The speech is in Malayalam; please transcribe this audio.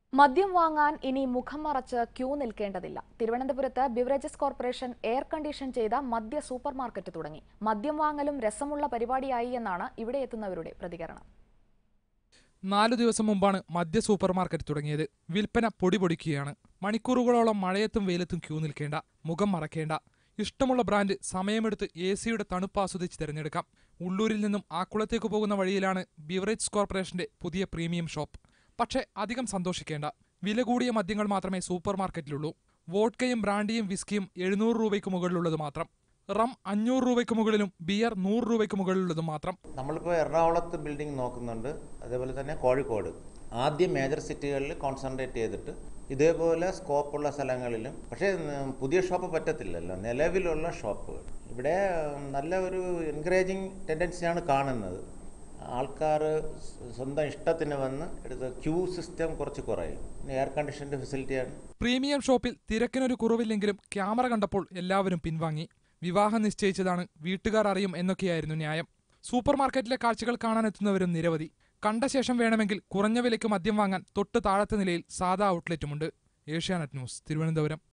മദ്യം വാങ്ങാൻ ഇനി മുഖം മറച്ച് ക്യൂ നിൽക്കേണ്ടതില്ല തിരുവനന്തപുരത്ത് ബിവറേജസ് കോർപ്പറേഷൻ എയർ കണ്ടീഷൻ ചെയ്ത മദ്യ സൂപ്പർ മാർക്കറ്റ് തുടങ്ങി മദ്യം വാങ്ങലും രസമുള്ള പരിപാടിയായി എന്നാണ് ഇവിടെ എത്തുന്നവരുടെ പ്രതികരണം നാലു ദിവസം മുമ്പാണ് മദ്യ സൂപ്പർ മാർക്കറ്റ് തുടങ്ങിയത് വിൽപ്പന പൊടി പൊടിക്കുകയാണ് മണിക്കൂറുകളോളം മഴയത്തും വെയിലത്തും ക്യൂ നിൽക്കേണ്ട മുഖം മറക്കേണ്ട ഇഷ്ടമുള്ള ബ്രാൻഡ് സമയമെടുത്ത് എ സിയുടെ തണുപ്പ് ആസ്വദിച്ച് തിരഞ്ഞെടുക്കാം ഉള്ളൂരിൽ നിന്നും ആക്കുളത്തേക്ക് പോകുന്ന വഴിയിലാണ് ബിവറേജ് കോർപ്പറേഷന്റെ പുതിയ പ്രീമിയം ഷോപ്പ് പക്ഷേ അധികം സന്തോഷിക്കേണ്ട വില കൂടിയ മദ്യങ്ങൾ മാത്രമേ സൂപ്പർ മാർക്കറ്റിലുള്ളൂ വോഡ്കയും ബ്രാൻഡിയും വിസ്കിയും എഴുന്നൂറ് രൂപയ്ക്ക് മുകളിലുള്ളത് മാത്രം റം അഞ്ഞൂറ് രൂപയ്ക്ക് മുകളിലും ബിയർ നൂറ് രൂപയ്ക്ക് മുകളിലുള്ളതും മാത്രം നമ്മളിപ്പോൾ എറണാകുളത്ത് ബിൽഡിംഗ് നോക്കുന്നുണ്ട് അതേപോലെ തന്നെ കോഴിക്കോട് ആദ്യം മേജർ സിറ്റികളിൽ കോൺസെൻട്രേറ്റ് ചെയ്തിട്ട് ഇതേപോലെ സ്കോപ്പുള്ള സ്ഥലങ്ങളിലും പക്ഷേ ഉം, പുതിയ ഷോപ്പ് പറ്റത്തില്ലല്ലോ നിലവിലുള്ള ഷോപ്പുകൾ ഇവിടെ ഉം, നല്ല ഒരു എൻകറേജിങ് ടെൻഡൻസിയാണ് കാണുന്നത് ആൾക്കാർ സ്വന്തം ഇഷ്ടത്തിന് വന്ന് എടുത്ത് ക്യൂ സിസ്റ്റം കുറച്ച് കുറയും എയർ കണ്ടീഷൻ്റെ ഫെസിലിറ്റിയാണ് പ്രീമിയം ഷോപ്പിൽ തിരക്കിനൊരു കുറവില്ലെങ്കിലും ക്യാമറ കണ്ടപ്പോൾ എല്ലാവരും പിൻവാങ്ങി വിവാഹം നിശ്ചയിച്ചതാണ് വീട്ടുകാർ അറിയും എന്നൊക്കെയായിരുന്നു ന്യായം സൂപ്പർ മാർക്കറ്റിലെ കാഴ്ചകൾ കാണാനെത്തുന്നവരും നിരവധി കണ്ട ശേഷം വേണമെങ്കിൽ കുറഞ്ഞ വിലയ്ക്ക് മദ്യം വാങ്ങാൻ തൊട്ട് താഴത്തെ നിലയിൽ സാധാ ഔട്ട്ലെറ്റുമുണ്ട് ഏഷ്യാനെറ്റ് ന്യൂസ് തിരുവനന്തപുരം